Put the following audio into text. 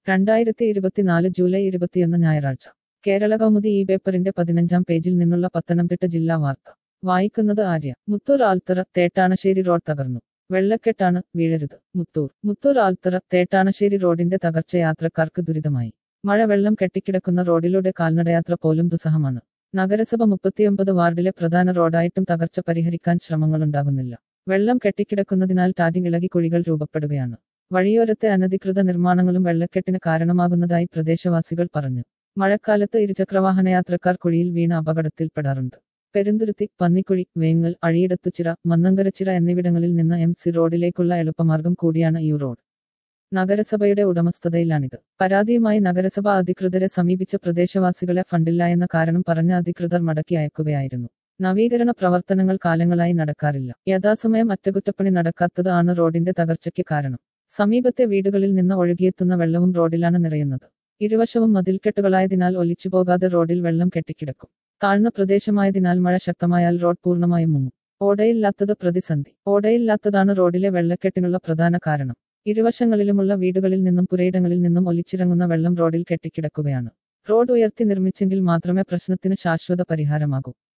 രണ്ടായിരത്തി ഇരുപത്തിനാല് ജൂലൈ ഇരുപത്തിയൊന്ന് ഞായറാഴ്ച കേരള കൗമുദി ഈ പേപ്പറിന്റെ പതിനഞ്ചാം പേജിൽ നിന്നുള്ള പത്തനംതിട്ട ജില്ലാ വാർത്ത വായിക്കുന്നത് ആര്യ മുത്തൂർ ആൽത്തറ തേട്ടാണശ്ശേരി റോഡ് തകർന്നു വെള്ളക്കെട്ടാണ് വീഴരുത് മുത്തൂർ മുത്തൂർ ആൽത്തറ തേട്ടാണശ്ശേരി റോഡിന്റെ തകർച്ച യാത്രക്കാർക്ക് ദുരിതമായി മഴ വെള്ളം കെട്ടിക്കിടക്കുന്ന റോഡിലൂടെ കാൽനടയാത്ര പോലും ദുസ്സഹമാണ് നഗരസഭ മുപ്പത്തിയൊമ്പത് വാർഡിലെ പ്രധാന റോഡായിട്ടും തകർച്ച പരിഹരിക്കാൻ ശ്രമങ്ങളുണ്ടാകുന്നില്ല വെള്ളം കെട്ടിക്കിടക്കുന്നതിനാൽ ടാറ്റിംഗ് ഇളകി കുഴികൾ രൂപപ്പെടുകയാണ് വഴിയോരത്തെ അനധികൃത നിർമ്മാണങ്ങളും വെള്ളക്കെട്ടിന് കാരണമാകുന്നതായി പ്രദേശവാസികൾ പറഞ്ഞു മഴക്കാലത്ത് ഇരുചക്രവാഹനയാത്രക്കാർ കുഴിയിൽ വീണ് അപകടത്തിൽപ്പെടാറുണ്ട് പെരുന്തുരുത്തി പന്നിക്കുഴി വേങ്ങൽ അഴിയിടത്തുചിറ മന്നങ്കരച്ചിറ എന്നിവിടങ്ങളിൽ നിന്ന് എം സി റോഡിലേക്കുള്ള എളുപ്പമാർഗം കൂടിയാണ് ഈ റോഡ് നഗരസഭയുടെ ഉടമസ്ഥതയിലാണിത് പരാതിയുമായി നഗരസഭ അധികൃതരെ സമീപിച്ച പ്രദേശവാസികളെ ഫണ്ടില്ല എന്ന കാരണം പറഞ്ഞ അധികൃതർ മടക്കി അയക്കുകയായിരുന്നു നവീകരണ പ്രവർത്തനങ്ങൾ കാലങ്ങളായി നടക്കാറില്ല യഥാസമയം അറ്റകുറ്റപ്പണി നടക്കാത്തത് ആണ് റോഡിന്റെ തകർച്ചയ്ക്ക് കാരണം സമീപത്തെ വീടുകളിൽ നിന്ന് ഒഴുകിയെത്തുന്ന വെള്ളവും റോഡിലാണ് നിറയുന്നത് ഇരുവശവും മതിൽക്കെട്ടുകളായതിനാൽ ഒലിച്ചുപോകാതെ റോഡിൽ വെള്ളം കെട്ടിക്കിടക്കും താഴ്ന്ന പ്രദേശമായതിനാൽ മഴ ശക്തമായാൽ റോഡ് പൂർണ്ണമായും മുങ്ങും ഓടയില്ലാത്തത് പ്രതിസന്ധി ഓടയില്ലാത്തതാണ് റോഡിലെ വെള്ളക്കെട്ടിനുള്ള പ്രധാന കാരണം ഇരുവശങ്ങളിലുമുള്ള വീടുകളിൽ നിന്നും പുരയിടങ്ങളിൽ നിന്നും ഒലിച്ചിറങ്ങുന്ന വെള്ളം റോഡിൽ കെട്ടിക്കിടക്കുകയാണ് റോഡ് ഉയർത്തി നിർമ്മിച്ചെങ്കിൽ മാത്രമേ പ്രശ്നത്തിന് ശാശ്വത പരിഹാരമാകൂ